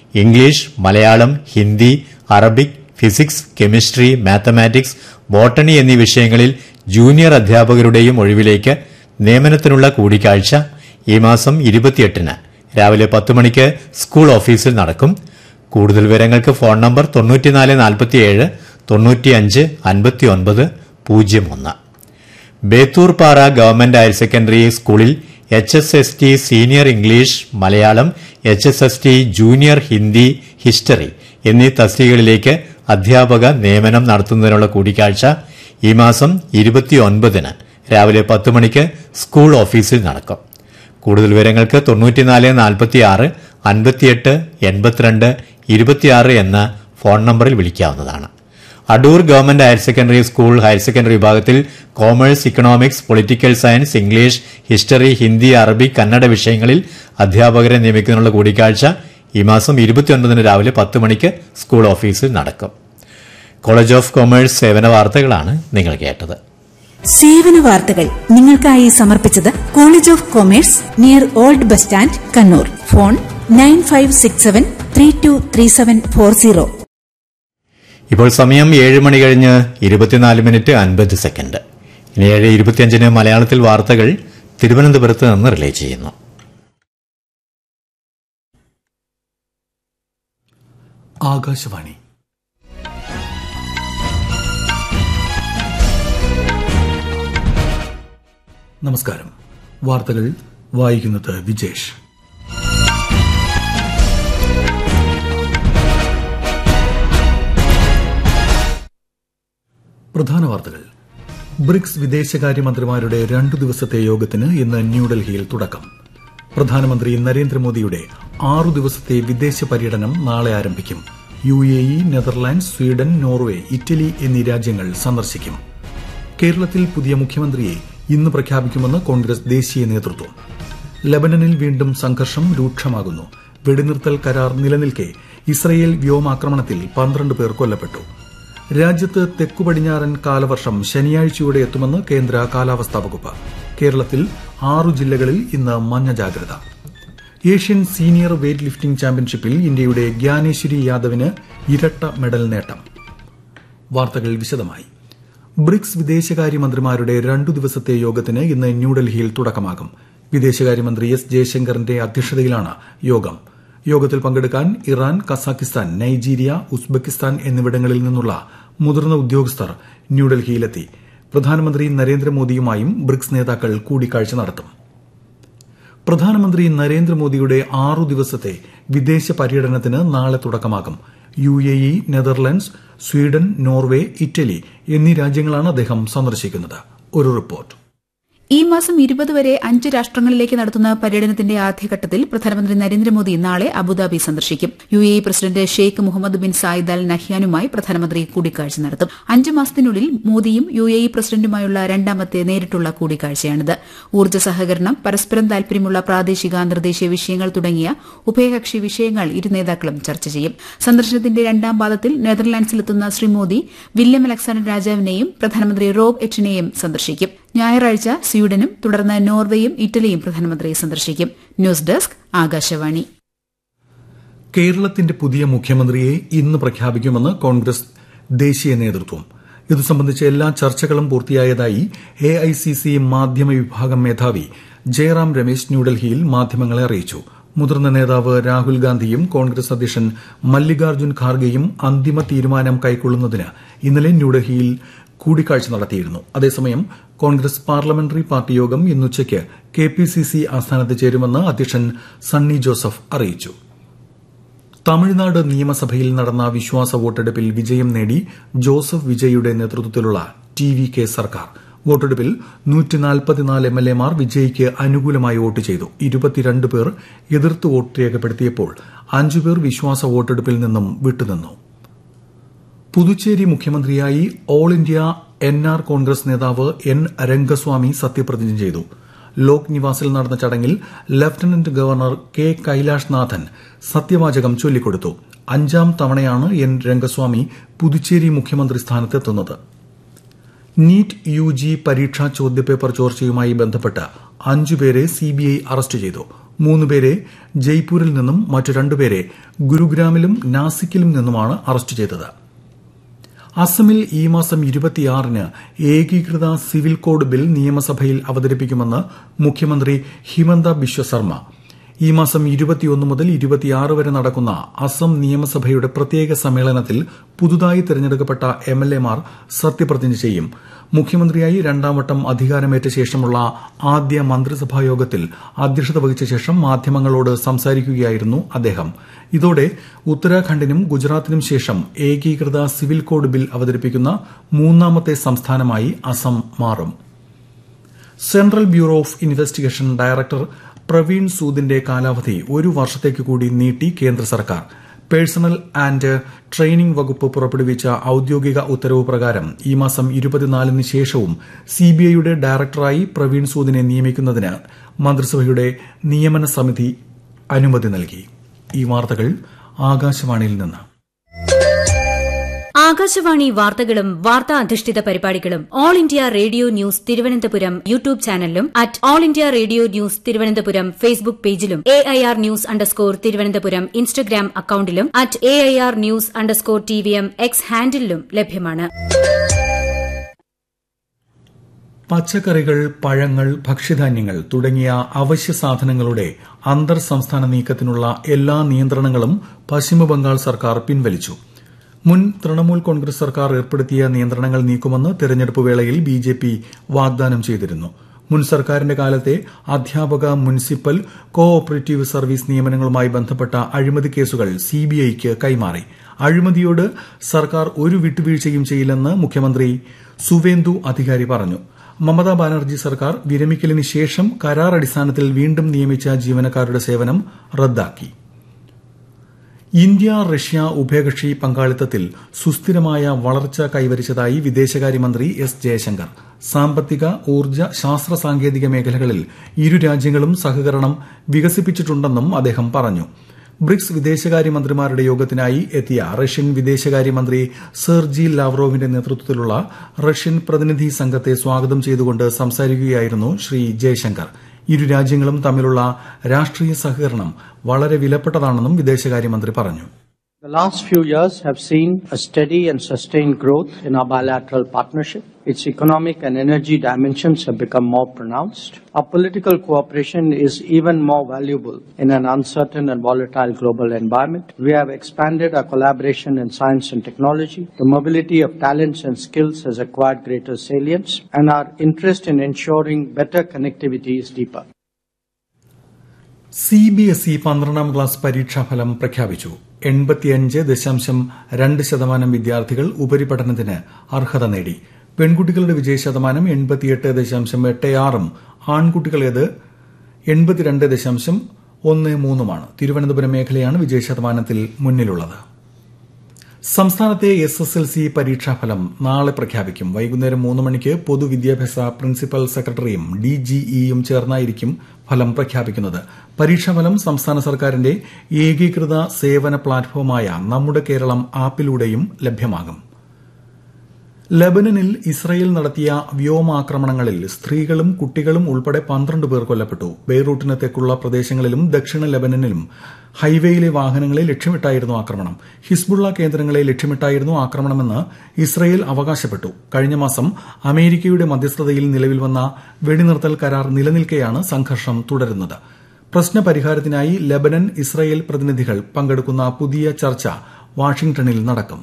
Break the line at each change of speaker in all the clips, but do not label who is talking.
English Malayalam Hindi Arabic physics chemistry mathematics botany എന്നീ വിഷയങ്ങളിൽ junior അധ്യാപകരുടെയും ഒഴിവിലേക്ക് നിയമനത്തിനുള്ള കൂടിക്കാഴ്ച ഈ മാസം ഇരുപത്തിയെട്ടിന് രാവിലെ പത്ത് മണിക്ക് സ്കൂൾ ഓഫീസിൽ നടക്കും കൂടുതൽ വിവരങ്ങൾക്ക് ഫോൺ നമ്പർ തൊണ്ണൂറ്റിനാല് നാൽപ്പത്തിയേഴ് തൊണ്ണൂറ്റിയഞ്ച് അൻപത്തിയൊൻപത് പൂജ്യം ഒന്ന് ബേത്തൂർപാറ ഗവൺമെന്റ് ഹയർ സെക്കൻഡറി സ്കൂളിൽ H S S T senior English Malayalam H S S T junior Hindi history എന്നീ തസ്തികകളിലേക്ക് അധ്യാപക നിയമനം നടത്തുന്നതിനുള്ള കൂടിക്കാഴ്ച ഈ മാസം ഇരുപത്തിയൊൻപതിന് രാവിലെ പത്ത് മണിക്ക് സ്കൂൾ ഓഫീസിൽ നടക്കും കൂടുതൽ വിവരങ്ങൾക്ക് തൊണ്ണൂറ്റിനാല് നാൽപ്പത്തിയാറ് അൻപത്തിയെട്ട് എൺപത്തിരണ്ട് ഇരുപത്തിയാറ് എന്ന ഫോൺ നമ്പറിൽ വിളിക്കാവുന്നതാണ് Adoor government higher secondary school higher secondary വിഭാഗത്തിൽ commerce economics political science English history Hindi അറബി കന്നഡ വിഷയങ്ങളിൽ അധ്യാപകരെ നിയമിക്കുന്നതിനുള്ള കൂടിക്കാഴ്ച ഈ മാസം ഇരുപത്തിയൊൻപതിന് രാവിലെ പത്ത് മണിക്ക് സ്കൂൾ ഓഫീസിൽ നടക്കും കോളേജ് ഓഫ് കൊമേഴ്സ് സേവന വാർത്തകളാണ് നിങ്ങൾ കേട്ടത്
സേവന വാർത്തകൾ നിങ്ങൾക്കായി സമർപ്പിച്ചത് college of commerce near old bus stand Kannur phone nine five six seven three two three seven four zero
ഇപ്പോൾ സമയം ഏഴ് മണി കഴിഞ്ഞ് ഇരുപത്തിനാല് മിനിറ്റ് അൻപത് സെക്കൻഡ് ഇനി ഏഴ് ഇരുപത്തിയഞ്ചിന് മലയാളത്തിൽ വാർത്തകൾ തിരുവനന്തപുരത്ത് നിന്ന് റിലേ ചെയ്യുന്നു
ആകാശവാണി നമസ്കാരം വാർത്തകൾ വായിക്കുന്നത് വിജേഷ് പ്രധാന വാർത്തകൾ ബ്രിക്സ് വിദേശകാര്യമന്ത്രിമാരുടെ രണ്ടു ദിവസത്തെ യോഗത്തിന് ഇന്ന് ന്യൂഡൽഹിയിൽ തുടക്കം പ്രധാനമന്ത്രി നരേന്ദ്രമോദിയുടെ ആറു ദിവസത്തെ വിദേശ പര്യടനം നാളെ ആരംഭിക്കും U A E Netherlands Sweden Norway Italy എന്നീ രാജ്യങ്ങൾ സന്ദർശിക്കും കേരളത്തിൽ പുതിയ മുഖ്യമന്ത്രിയെ ഇന്ന് പ്രഖ്യാപിക്കുമെന്ന് കോൺഗ്രസ് ദേശീയ നേതൃത്വം ലബനനിൽ വീണ്ടും സംഘർഷം രൂക്ഷമാകുന്നു വെടിനിർത്തൽ കരാർ നിലനിൽക്കെ ഇസ്രയേൽ വ്യോമാക്രമണത്തിൽ പന്ത്രണ്ട് പേർ കൊല്ലപ്പെട്ടു രാജ്യത്ത് തെക്കു പടിഞ്ഞാറൻ കാലവർഷം ശനിയാഴ്ചയോടെ എത്തുമെന്ന് കേന്ദ്ര കാലാവസ്ഥാ വകുപ്പ് കേരളത്തിൽ ആറു ജില്ലകളിൽ ഇന്ന് മഞ്ഞ ജാഗ്രത ഏഷ്യൻ സീനിയർ വെയ്റ്റ് ലിഫ്റ്റിംഗ് ചാമ്പ്യൻഷിപ്പിൽ ഇന്ത്യയുടെ ഗ്യാനേശ്വരി യാദവിന് ഇരട്ട മെഡൽ നേട്ടം വാർത്തകൾ വിശദമായി ബ്രിക്സ് വിദേശകാര്യമന്ത്രിമാരുടെ രണ്ടു ദിവസത്തെ യോഗത്തിന് ഇന്ന് ന്യൂഡൽഹിയിൽ തുടക്കമാകും വിദേശകാര്യമന്ത്രി എസ് ജയശങ്കറിന്റെ അധ്യക്ഷതയിലാണ് യോഗം യോഗത്തിൽ പങ്കെടുക്കാൻ ഇറാൻ കസാഖിസ്ഥാൻ നൈജീരിയ ഉസ്ബെക്കിസ്ഥാൻ എന്നിവിടങ്ങളിൽ നിന്നുള്ള മുതിർന്ന ഉദ്യോഗസ്ഥർ ന്യൂഡൽഹിയിലെത്തി പ്രധാനമന്ത്രി നരേന്ദ്രമോദിയുമായും ബ്രിക്സ് നേതാക്കൾ കൂടിക്കാഴ്ച നടത്തും പ്രധാനമന്ത്രി നരേന്ദ്രമോദിയുടെ ആറു ദിവസത്തെ വിദേശ പര്യടനത്തിന് നാളെ തുടക്കമാകും U A E Netherlands Sweden Norway Italy എന്നീ രാജ്യങ്ങളാണ് അദ്ദേഹം സന്ദർശിക്കുന്നത് ഒരു റിപ്പോർട്ട്
ഈ മാസം ഇരുപത് വരെ അഞ്ച് രാഷ്ട്രങ്ങളിലേക്ക് നടത്തുന്ന പര്യടനത്തിന്റെ ആദ്യഘട്ടത്തിൽ പ്രധാനമന്ത്രി നരേന്ദ്രമോദി നാളെ അബുദാബി സന്ദർശിക്കും U A E president Sheikh Muhammad bin Zayed Al നഹ്യാനുമായി പ്രധാനമന്ത്രി കൂടിക്കാഴ്ച നടത്തും അഞ്ച് മാസത്തിനുള്ളിൽ മോദിയും യു എ ഇ പ്രസിഡന്റുമായുള്ള രണ്ടാമത്തെ നേരിട്ടുള്ള കൂടിക്കാഴ്ചയാണിത് ഊർജ്ജ സഹകരണം പരസ്പരം താൽപര്യമുള്ള പ്രാദേശിക അന്തർദേശീയ വിഷയങ്ങൾ തുടങ്ങിയ ഉഭയകക്ഷി വിഷയങ്ങൾ ഇരു നേതാക്കളും ചർച്ച ചെയ്യും സന്ദർശനത്തിന്റെ രണ്ടാം പാദത്തിൽ നെതർലാൻഡ്സിലെത്തുന്ന ശ്രീ മോദി വില്യം അലക്സാണ്ടർ രാജാവിനെയും പ്രധാനമന്ത്രി റോബ് എച്ചിനെയും സന്ദർശിക്കും ഞായറാഴ്ച സ്വീഡനും തുടർന്ന് നോർവേയും ഇറ്റലിയും പ്രധാനമന്ത്രി സന്ദർശിക്കും ന്യൂസ് ഡെസ്ക് ആകാശവാണി
കേരളത്തിന്റെ പുതിയ മുഖ്യമന്ത്രിയെ ഇന്ന് പ്രഖ്യാപിക്കുമെന്ന് കോൺഗ്രസ് ദേശീയ നേതൃത്വം ഇതു സംബന്ധിച്ച എല്ലാ ചർച്ചകളും പൂർത്തിയായതായി എ ഐ സി സി മാധ്യമ വിഭാഗം മേധാവി ജയറാം രമേശ് ന്യൂഡൽഹിയിൽ മാധ്യമങ്ങളെ അറിയിച്ചു മുതിർന്ന നേതാവ് രാഹുൽ ഗാന്ധിയും കോൺഗ്രസ് അധ്യക്ഷൻ മല്ലികാർജ്ജുൻ ഖാർഗെയും അന്തിമ തീരുമാനം കൈക്കൊള്ളുന്നതിന് ഇന്നലെ ന്യൂഡൽഹിയിൽ കൂടിക്കാഴ്ച നടത്തിയിരുന്നു അതേസമയം കോൺഗ്രസ് പാർലമെന്ററി പാർട്ടി യോഗം ഇന്നുച്ചയ്ക്ക് കെ പി സി സി ആസ്ഥാനത്ത് ചേരുമെന്ന് അധ്യക്ഷൻ സണ്ണി ജോസഫ് അറിയിച്ചു തമിഴ്നാട് നിയമസഭയിൽ നടന്ന വിശ്വാസ വോട്ടെടുപ്പിൽ വിജയം നേടി ജോസഫ് വിജയുടെ നേതൃത്വത്തിലുള്ള ടി വി കെ സർക്കാർ വോട്ടെടുപ്പിൽ എം എൽ എമാർ വിജയ്ക്ക് അനുകൂലമായി വോട്ട് ചെയ്തു ഇരുപത്തിരണ്ട് പേർ എതിർത്ത് വോട്ട് രേഖപ്പെടുത്തിയപ്പോൾ അഞ്ചുപേർ വിശ്വാസ വോട്ടെടുപ്പിൽ നിന്നും വിട്ടുനിന്നു പുതുച്ചേരി മുഖ്യമന്ത്രിയായി all India N R Congress നേതാവ് എൻ രംഗസ്വാമി സത്യപ്രതിജ്ഞ ചെയ്തു ലോക് നിവാസിൽ നടന്ന ചടങ്ങിൽ ലഫ്റ്റനന്റ് ഗവർണർ കെ കൈലാഷ് നാഥൻ സത്യവാചകം ചൊല്ലിക്കൊടുത്തു അഞ്ചാം തവണയാണ് എൻ രംഗസ്വാമി പുതുച്ചേരി മുഖ്യമന്ത്രി സ്ഥാനത്തെത്തുന്നത് നീറ്റ് യു ജി പരീക്ഷാ ചോദ്യപേപ്പർ ചോർച്ചയുമായി ബന്ധപ്പെട്ട് അഞ്ചുപേരെ സിബിഐ അറസ്റ്റ് ചെയ്തു മൂന്നുപേരെ ജയ്പൂരിൽ നിന്നും മറ്റു രണ്ടുപേരെ ഗുരുഗ്രാമിലും നാസിക്കിലും നിന്നുമാണ് അറസ്റ്റ് ചെയ്തത് അസമിൽ ഈ മാസം ഇരുപത്തിയാറിന് ഏകീകൃത സിവിൽ കോഡ് ബിൽ നിയമസഭയിൽ അവതരിപ്പിക്കുമെന്ന് മുഖ്യമന്ത്രി ഹിമന്ത ബിശ്വ ശർമ്മ ഈ മാസം ഇരുപത്തിയൊന്ന് മുതൽ ഇരുപത്തിയാറ് വരെ നടക്കുന്ന അസം നിയമസഭയുടെ പ്രത്യേക സമ്മേളനത്തിൽ പുതുതായി തെരഞ്ഞെടുക്കപ്പെട്ട എംഎൽഎമാർ സത്യപ്രതിജ്ഞ ചെയ്യും മുഖ്യമന്ത്രിയായി രണ്ടാം വട്ടം അധികാരമേറ്റ ശേഷമുള്ള ആദ്യ മന്ത്രിസഭാ യോഗത്തിൽ അധ്യക്ഷത വഹിച്ച ശേഷം മാധ്യമങ്ങളോട് സംസാരിക്കുകയായിരുന്നു അദ്ദേഹം ഇതോടെ ഉത്തരാഖണ്ഡിനും ഗുജറാത്തിനും ശേഷം ഏകീകൃത സിവിൽ കോഡ് ബിൽ അവതരിപ്പിക്കുന്ന മൂന്നാമത്തെ സംസ്ഥാനമായി അസം മാറും central bureau of investigation director Praveen സൂദിന്റെ കാലാവധി ഒരു വർഷത്തേക്ക് കൂടി നീട്ടി കേന്ദ്ര സർക്കാർ പേഴ്സണൽ ആന്റ് ട്രെയിനിംഗ് വകുപ്പ് പുറപ്പെടുവിച്ച ഔദ്യോഗിക ഉത്തരവ് പ്രകാരം ഈ മാസം ഇരുപത്തിനാലിന് ശേഷവും സിബിഐയുടെ ഡയറക്ടറായി പ്രവീൺ സൂദിനെ നിയമിക്കുന്നതിന് മന്ത്രിസഭയുടെ നിയമന സമിതി അനുമതി നൽകി ഈ വാർത്തകൾ ആകാശവാണിയിൽ നിന്ന്
ആകാശവാണി വാർത്തകളും വാർത്താ അധിഷ്ഠിത പരിപാടികളും all India radio news Thiruvananthapuram YouTube ചാനലിലും at all India radio news Thiruvananthapuram Facebook പേജിലും A I R news underscore Thiruvananthapuram Instagram അക്കൌണ്ടിലും at A I R news underscore T V M X ഹാൻഡിലും ലഭ്യമാണ്
പച്ചക്കറികൾ പഴങ്ങൾ ഭക്ഷ്യധാന്യങ്ങൾ തുടങ്ങിയ അവശ്യ സാധനങ്ങളുടെ അന്തർ സംസ്ഥാന നീക്കത്തിനുള്ള എല്ലാ നിയന്ത്രണങ്ങളും പശ്ചിമബംഗാൾ സർക്കാർ പിൻവലിച്ചു മുൻ തൃണമൂൽ കോൺഗ്രസ് സർക്കാർ ഏർപ്പെടുത്തിയ നിയന്ത്രണങ്ങൾ നീക്കുമെന്ന് തെരഞ്ഞെടുപ്പ് വേളയിൽ ബിജെപി വാഗ്ദാനം ചെയ്തിരുന്നു മുൻ സർക്കാരിന്റെ കാലത്തെ അധ്യാപക മുനിസിപ്പൽ കോ ഓപ്പറേറ്റീവ് സർവീസ് നിയമനങ്ങളുമായി ബന്ധപ്പെട്ട അഴിമതി കേസുകൾ സിബിഐക്ക് കൈമാറി അഴിമതിയോട് സർക്കാർ ഒരു വിട്ടുവീഴ്ചയും ചെയ്യില്ലെന്ന് മുഖ്യമന്ത്രി സുവേന്ദു അധികാരി പറഞ്ഞു മമതാ ബാനർജി സർക്കാർ വിരമിക്കലിന് ശേഷം കരാർ അടിസ്ഥാനത്തിൽ വീണ്ടും നിയമിച്ച ജീവനക്കാരുടെ സേവനം റദ്ദാക്കി ഇന്ത്യ റഷ്യ ഉഭയകക്ഷി പങ്കാളിത്തത്തിൽ സുസ്ഥിരമായ വളർച്ച കൈവരിച്ചതായി വിദേശകാര്യമന്ത്രി എസ് ജയശങ്കർ സാമ്പത്തിക ഊർജ്ജ ശാസ്ത്ര സാങ്കേതിക മേഖലകളിൽ ഇരു രാജ്യങ്ങളും സഹകരണം വികസിപ്പിച്ചിട്ടുണ്ടെന്നും അദ്ദേഹം പറഞ്ഞു ബ്രിക്സ് വിദേശകാര്യമന്ത്രിമാരുടെ യോഗത്തിനായി എത്തിയ റഷ്യൻ വിദേശകാര്യമന്ത്രി സെർജി ലാവ്റോവിന്റെ നേതൃത്വത്തിലുള്ള റഷ്യൻ പ്രതിനിധി സംഘത്തെ സ്വാഗതം ചെയ്തുകൊണ്ട് സംസാരിക്കുകയായിരുന്നു ശ്രീ ജയശങ്കർ ഇരു രാജ്യങ്ങളും തമ്മിലുള്ള രാഷ്ട്രീയ സഹകരണം വളരെ വിലപ്പെട്ടതാണെന്നും വിദേശകാര്യമന്ത്രി പറഞ്ഞു
The last few years have seen a steady and sustained growth in our bilateral partnership. Its economic and energy dimensions have become more pronounced. Our political cooperation is even more valuable in an uncertain and volatile global environment. We have expanded our collaboration in science and technology. The mobility of talents and skills has acquired greater salience, and our interest in ensuring better connectivity is deeper.
C B S E പന്ത്രണ്ടാം class പരീക്ഷാഫലം പ്രഖ്യാപിച്ചു എൺപത്തിയഞ്ച് ദശാംശം രണ്ട് ശതമാനം വിദ്യാർത്ഥികൾ ഉപരിപഠനത്തിന് അർഹത നേടി പെൺകുട്ടികളുടെ വിജയ ശതമാനം എൺപത്തിയെട്ട് ദശാംശം എട്ട് ആറും ആൺകുട്ടികളേത് എൺപത്തിരണ്ട് ദശാംശം ഒന്ന് മൂന്നുമാണ് തിരുവനന്തപുരം മേഖലയാണ് വിജയ ശതമാനത്തിൽ മുന്നിലുള്ളത് സംസ്ഥാനത്തെ എസ് എസ് എൽ സി പരീക്ഷാഫലം നാളെ പ്രഖ്യാപിക്കും വൈകുന്നേരം മൂന്ന് മണിക്ക് പൊതുവിദ്യാഭ്യാസ പ്രിൻസിപ്പൽ സെക്രട്ടറിയും ഡിജിഇയും ചേർന്നായിരിക്കും ഫലം പ്രഖ്യാപിക്കുന്നത് പരീക്ഷാഫലം സംസ്ഥാന സർക്കാരിന്റെ ഏകീകൃത സേവന പ്ലാറ്റ്ഫോമായ നമ്മുടെ കേരളം ആപ്പിലൂടെയും ലഭ്യമാകും ലബനനിൽ ഇസ്രയേൽ നടത്തിയ വ്യോമാക്രമണങ്ങളിൽ സ്ത്രീകളും കുട്ടികളും ഉൾപ്പെടെ പന്ത്രണ്ട് പേർ കൊല്ലപ്പെട്ടു ബെയ്റൂട്ടിന് തെക്കുള്ള പ്രദേശങ്ങളിലും ദക്ഷിണ ലബനനിലും ഹൈവേയിലെ വാഹനങ്ങളെ ലക്ഷ്യമിട്ടായിരുന്നു ആക്രമണം ഹിസ്ബുള്ള കേന്ദ്രങ്ങളെ ലക്ഷ്യമിട്ടായിരുന്നു ആക്രമണമെന്ന് ഇസ്രയേൽ അവകാശപ്പെട്ടു കഴിഞ്ഞ മാസം അമേരിക്കയുടെ മധ്യസ്ഥതയിൽ നിലവിൽ വന്ന വെടിനിർത്തൽ കരാർ നിലനിൽക്കെയാണ് സംഘർഷം തുടരുന്നത് പ്രശ്നപരിഹാരത്തിനായി ലബനൻ ഇസ്രയേൽ പ്രതിനിധികൾ പങ്കെടുക്കുന്ന പുതിയ ചർച്ച വാഷിംഗ്ടണിൽ നടക്കും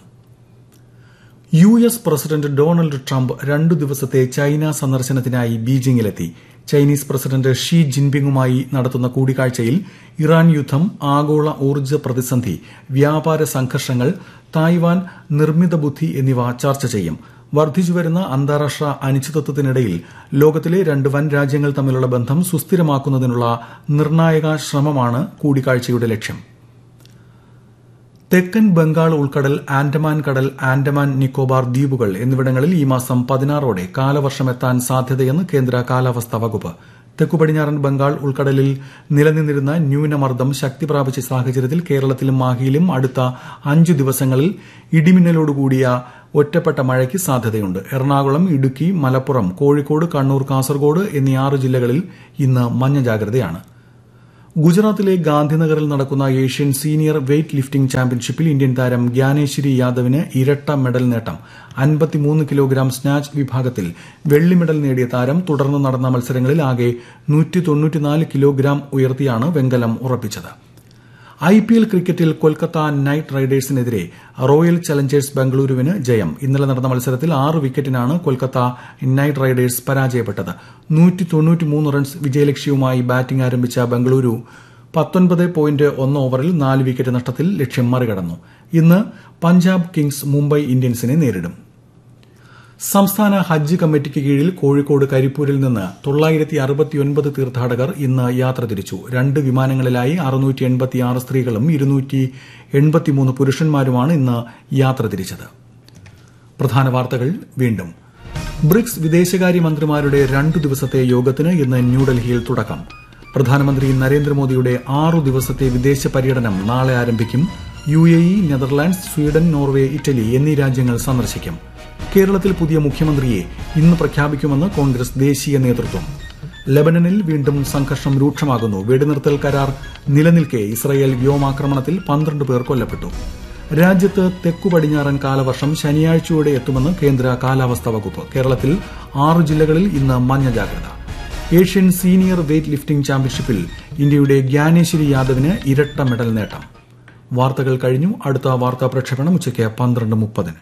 U S president Donald Trump രണ്ടു ദിവസത്തെ ചൈന സന്ദർശനത്തിനായി ബീജിംഗിലെത്തി ചൈനീസ് പ്രസിഡന്റ് ഷീ ജിൻപിങ്ങുമായി നടത്തുന്ന കൂടിക്കാഴ്ചയിൽ ഇറാൻ യുദ്ധം ആഗോള ഊർജ്ജ പ്രതിസന്ധി വ്യാപാര സംഘർഷങ്ങൾ തായ്വാൻ നിർമ്മിത ബുദ്ധി എന്നിവ ചർച്ച ചെയ്യും വർദ്ധിച്ചുവരുന്ന അന്താരാഷ്ട്ര അനിശ്ചിതത്വത്തിനിടയിൽ ലോകത്തിലെ രണ്ട് വൻ രാജ്യങ്ങൾ തമ്മിലുള്ള ബന്ധം സുസ്ഥിരമാക്കുന്നതിനുള്ള നിർണായക ശ്രമമാണ് കൂടിക്കാഴ്ചയുടെ ലക്ഷ്യം തെക്കൻ ബംഗാൾ ഉൾക്കടൽ ആൻഡമാൻ കടൽ ആൻഡമാൻ നിക്കോബാർ ദ്വീപുകൾ എന്നിവിടങ്ങളിൽ ഈ മാസം പതിനാറോടെ കാലവർഷമെത്താൻ സാധ്യതയെന്ന് കേന്ദ്ര കാലാവസ്ഥാ വകുപ്പ് തെക്കു പടിഞ്ഞാറൻ ബംഗാൾ ഉൾക്കടലിൽ നിലനിന്നിരുന്ന ന്യൂനമർദ്ദം ശക്തി പ്രാപിച്ച സാഹചര്യത്തിൽ കേരളത്തിലും മാഹിയിലും അടുത്ത അഞ്ചു ദിവസങ്ങളിൽ ഇടിമിന്നലോടുകൂടിയ ഒറ്റപ്പെട്ട മഴയ്ക്ക് സാധ്യതയുണ്ട് എറണാകുളം ഇടുക്കി മലപ്പുറം കോഴിക്കോട് കണ്ണൂർ കാസർഗോഡ് എന്നീ ആറ് ജില്ലകളിൽ ഇന്ന് മഞ്ഞ ജാഗ്രതയാണ് ഗുജറാത്തിലെ ഗാന്ധിനഗറിൽ നടക്കുന്ന ഏഷ്യൻ സീനിയർ വെയ്റ്റ് ലിഫ്റ്റിംഗ് ചാമ്പ്യൻഷിപ്പിൽ ഇന്ത്യൻ താരം ജ്ഞാനേശ്വരി യാദവിന് ഇരട്ട മെഡൽ നേട്ടം അൻപത്തിമൂന്ന് കിലോഗ്രാം സ്നാച്ച് വിഭാഗത്തിൽ വെള്ളി മെഡൽ നേടിയ താരം തുടർന്ന് നടന്ന മത്സരങ്ങളിൽ ആകെ കിലോഗ്രാം ഉയർത്തിയാണ് വെങ്കലം ഉറപ്പിച്ചത് ഐ പി എൽ ക്രിക്കറ്റിൽ കൊൽക്കത്ത നൈറ്റ് റൈഡേഴ്സിനെതിരെ റോയൽ ചലഞ്ചേഴ്സ് ബംഗളൂരുവിന് ജയം ഇന്നലെ നടന്ന മത്സരത്തിൽ ആറ് വിക്കറ്റിനാണ് കൊൽക്കത്ത നൈറ്റ് റൈഡേഴ്സ് പരാജയപ്പെട്ടത് റൺസ് വിജയലക്ഷ്യവുമായി ബാറ്റിംഗ് ആരംഭിച്ച ബംഗളൂരു പത്തൊൻപത് പോയിന്റ് ഒന്ന് ഓവറിൽ നാല് വിക്കറ്റ് നഷ്ടത്തിൽ ലക്ഷ്യം മറികടന്നു ഇന്ന് പഞ്ചാബ് കിങ്സ് മുംബൈ ഇന്ത്യൻസിനെ നേരിടും സംസ്ഥാന ഹജ്ജ് കമ്മിറ്റിക്ക് കീഴിൽ കോഴിക്കോട് കരിപ്പൂരിൽ നിന്ന് തൊള്ളായിരത്തി അറുപത്തിയൊൻപത് തീർത്ഥാടകർ ഇന്ന് യാത്ര തിരിച്ചു രണ്ട് വിമാനങ്ങളിലായി അറുന്നൂറ്റി എൺപത്തിയാറ് സ്ത്രീകളും ഇരുന്നൂറ്റി എൺപത്തിമൂന്ന് പുരുഷന്മാരുമാണ് ഇന്ന് യാത്ര തിരിച്ചത് പ്രധാന വാർത്തകൾ വീണ്ടും ബ്രിക്സ് വിദേശകാര്യമന്ത്രിമാരുടെ രണ്ടു ദിവസത്തെ യോഗത്തിന് ഇന്ന് ന്യൂഡൽഹിയിൽ തുടക്കം പ്രധാനമന്ത്രി നരേന്ദ്രമോദിയുടെ ആറു ദിവസത്തെ വിദേശ പര്യടനം നാളെ ആരംഭിക്കും U A E Netherlands Sweden Norway Italy എന്നീ രാജ്യങ്ങൾ സന്ദർശിക്കും കേരളത്തിൽ പുതിയ മുഖ്യമന്ത്രിയെ ഇന്ന് പ്രഖ്യാപിക്കുമെന്ന് കോൺഗ്രസ് ദേശീയ നേതൃത്വം ലബനനിൽ വീണ്ടും സംഘർഷം രൂക്ഷമാകുന്നു വെടിനിർത്തൽ കരാർ നിലനിൽക്കെ ഇസ്രയേൽ വ്യോമാക്രമണത്തിൽ പന്ത്രണ്ട് പേർ കൊല്ലപ്പെട്ടു രാജ്യത്ത് തെക്കു പടിഞ്ഞാറൻ കാലവർഷം ശനിയാഴ്ചയോടെ എത്തുമെന്ന് കേന്ദ്ര കാലാവസ്ഥാ വകുപ്പ് കേരളത്തിൽ ആറ് ജില്ലകളിൽ ഇന്ന് മഞ്ഞ ജാഗ്രത ഏഷ്യൻ സീനിയർ വെയ്റ്റ് ലിഫ്റ്റിംഗ് ചാമ്പ്യൻഷിപ്പിൽ ഇന്ത്യയുടെ ജ്ഞാനേശ്വരി യാദവിന് ഇരട്ട മെഡൽ നേട്ടം വാർത്തകൾ കഴിഞ്ഞു അടുത്ത വാർത്താ പ്രക്ഷേപണം ഉച്ചയ്ക്ക് പന്ത്രണ്ട് മുപ്പതിന്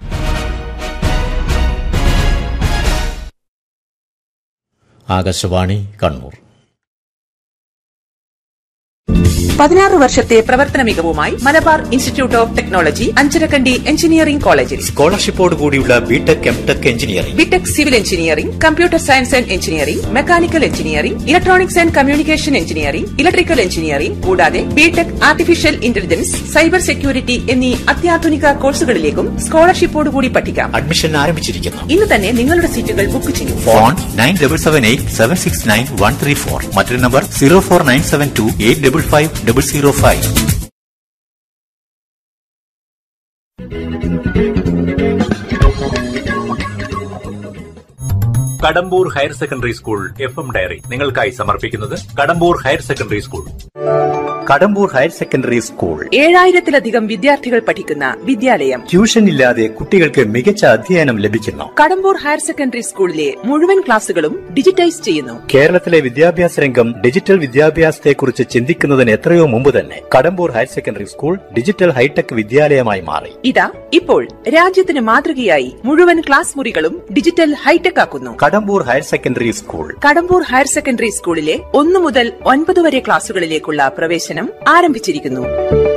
ആകാശവാണി കണ്ണൂർ
പതിനാറ് വർഷത്തെ പ്രവർത്തന മികവുമായി Malabar institute of technology Anjarakandy engineering കോളേജിൽ
സ്കോളർഷിപ്പോട് കൂടിയുള്ള B Tech M Tech engineering
B Tech civil engineering computer science and engineering mechanical engineering electronics and communication engineering electrical engineering കൂടാതെ B Tech artificial intelligence cyber security എന്നീ അത്യാധുനിക കോഴ്സുകളിലേക്കും സ്കോളർഷിപ്പോടുകൂടി പഠിക്കാം
അഡ്മിഷൻ ആരംഭിച്ചിരിക്കുന്നു
ഇന്ന് തന്നെ നിങ്ങളുടെ സീറ്റുകൾ ബുക്ക് ചെയ്യൂ
phone nine double seven eight seven six nine one three four മറ്റൊരു number zero four nine seven two eight double five double zero five
Kadambur higher secondary school F M diary നിങ്ങൾക്കായി സമർപ്പിക്കുന്നത് Kadambur higher secondary school
Kadambur higher secondary school
ഏഴായിരത്തിലധികം വിദ്യാർത്ഥികൾ പഠിക്കുന്ന വിദ്യാലയം
tuition ഇല്ലാതെ കുട്ടികൾക്ക് മികച്ച അധ്യയനം ലഭിക്കുന്നു
കടമ്പൂർ ഹയർ സെക്കൻഡറി സ്കൂളിലെ മുഴുവൻ ക്ലാസുകളും ഡിജിറ്റൈസ് ചെയ്യുന്നു
കേരളത്തിലെ വിദ്യാഭ്യാസ രംഗം ഡിജിറ്റൽ വിദ്യാഭ്യാസത്തെക്കുറിച്ച് ചിന്തിക്കുന്നതിന് എത്രയോ മുമ്പ് തന്നെ Kadambur higher secondary school digital hitech വിദ്യാലയമായി മാറി
ഇതാ ഇപ്പോൾ രാജ്യത്തിന് മാതൃകയായി മുഴുവൻ ക്ലാസ് മുറികളും ഡിജിറ്റൽ ഹൈടെക് ആക്കുന്നു
Kadambur higher secondary school
Kadambur higher secondary സ്കൂളിലെ ഒന്നു മുതൽ ഒൻപത് വരെ ക്ലാസുകളിലേക്കുള്ള പ്രവേശനം ആരംഭിച്ചിരിക്കുന്നു